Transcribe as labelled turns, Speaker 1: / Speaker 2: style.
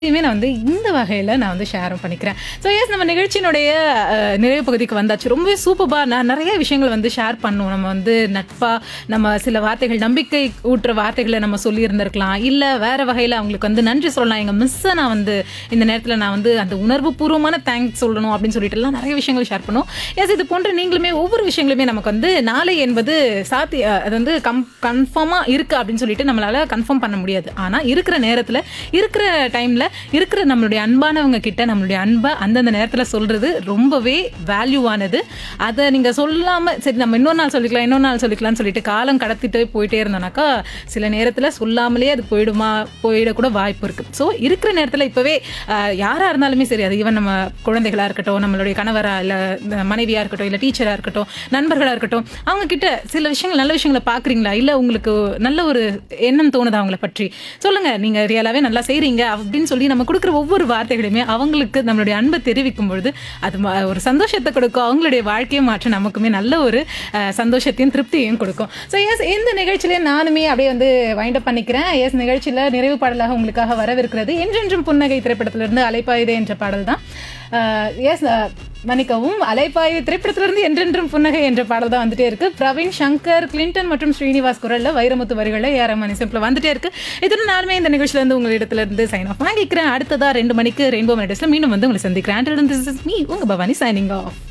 Speaker 1: இதையுமே நான் வந்து இந்த வகையில் நான் வந்து ஷேரும் பண்ணிக்கிறேன் ஸோ எஸ் நம்ம நிகழ்ச்சியினுடைய அஹ், நிறைவு பகுதிக்கு வந்தாச்சு ரொம்பவே சூப்பராக நான் நிறைய விஷயங்கள் வந்து ஷேர் பண்ணுவோம் நம்ம வந்து நட்பாக நம்ம சில வார்த்தைகள் நம்பிக்கை ஊட்டுற வார்த்தைகளை நம்ம சொல்லியிருந்திருக்கலாம் இல்லை வேறு வகையில் அவங்களுக்கு வந்து நன்றி சொல்லலாம் எங்கள் மிஸ்ஸை நான் வந்து இந்த நேரத்தில் நான் வந்து அந்த உணர்வு பூர்வமான தேங்க்ஸ் சொல்லணும் அப்படின்னு சொல்லிட்டுலாம் நிறைய விஷயங்கள் ஷேர் பண்ணுவோம் எஸ் இது போன்ற நீங்களுமே ஒவ்வொரு விஷயங்களுமே நமக்கு வந்து நாளை என்பது சாத்தி அஹ், அது வந்து கம் கன்ஃபார்மாக இருக்குது அப்படின்னு சொல்லிட்டு நம்மளால் கன்ஃபார்ம் பண்ண முடியாது ஆனால் இருக்கிற நேரத்தில் இருக்கிற டைமில் இருக்கிற நம்மளுடைய அன்பானவங்க கிட்ட நம்மளுடைய அன்பை அந்தந்த நேரத்தில் சொல்கிறது ரொம்பவே வேல்யூவானது அதை நீங்கள் சொல்லாமல் சரி நம்ம இன்னொரு நாள் சொல்லிக்கலாம் இன்னொரு நாள் சொல்லிக்கலாம்னு சொல்லிட்டு காலம் கடத்திட்டு போயிட்டே இருந்தோம்னாக்கா சில நேரத்தில் சொல்லாமலே அது போயிடுமா போயிடக்கூட வாய்ப்பு இருக்குது ஸோ இருக்கிற நேரத்தில் இப்போவே யாராக இருந்தாலுமே சரி அது ஈவன் நம்ம குழந்தைகளாக இருக்கட்டும் நம்மளுடைய கணவரா இல்லை மனைவியாக இருக்கட்டும் இல்லை டீச்சராக இருக்கட்டும் நண்பர்களாக இருக்கட்டும் அவங்க கிட்ட சில விஷயங்கள் நல்ல விஷயங்களை பார்க்குறீங்களா இல்லை உங்களுக்கு நல்ல ஒரு எண்ணம் தோணுதா அவங்கள பற்றி சொல்லுங்க நீங்க ரியலாவே நல்லா செய்றீங்க அப்படின்னு சொல்லி நம்ம கொடுக்குற ஒவ்வொரு வார்த்தைகளுமே அவங்களுக்கு நம்மளுடைய அன்பை தெரிவிக்கும் பொழுது அது ம- ஒரு சந்தோஷத்தை கொடுக்கும் அவங்களுடைய வாழ்க்கையை மாற்ற நமக்குமே நல்ல ஒரு அஹ், சந்தோஷத்தையும் திருப்தியையும் கொடுக்கும் ஸோ எஸ் இந்த நிகழ்ச்சியில நானுமே அப்படியே வந்து வைண்ட் அப் பண்ணிக்கிறேன் எஸ் நிகழ்ச்சியில நிறைவு பாடலாக உங்களுக்காக வரவிருக்கிறது என்றென்றும் புன்னகை திரைப்படத்திலிருந்து அலைப்பாயுதே என்ற பாடல் தான் எஸ் மன்னிக்கவும் அலைப்பாயுதே திரைப்படத்திலிருந்து என்றென்றும் புன்னகை என்ற பாடல் தான் வந்துட்டே இருக்கு பிரவீன் சங்கர் கிளின்டன் மற்றும் ஸ்ரீனிவாஸ் குரல்ல வைரமுத்து வரிகளில் ஏஆர் மணி சிம்பிள் வந்துட்டே இருக்கு இதுடன் நானுமே இந்த நிகழ்ச்சியில இருந்து உங்களிடத்துல இருந்து சைன் ஆஃப் வாங்கிக்கிறேன் அடுத்ததா ரெண்டு மணிக்கு ரெயின்போ மெடிஸ்ல மீண்டும் வந்து உங்களை சந்திக்கிறேன் மீ உங்க பவானி சைனிங் ஆஃப்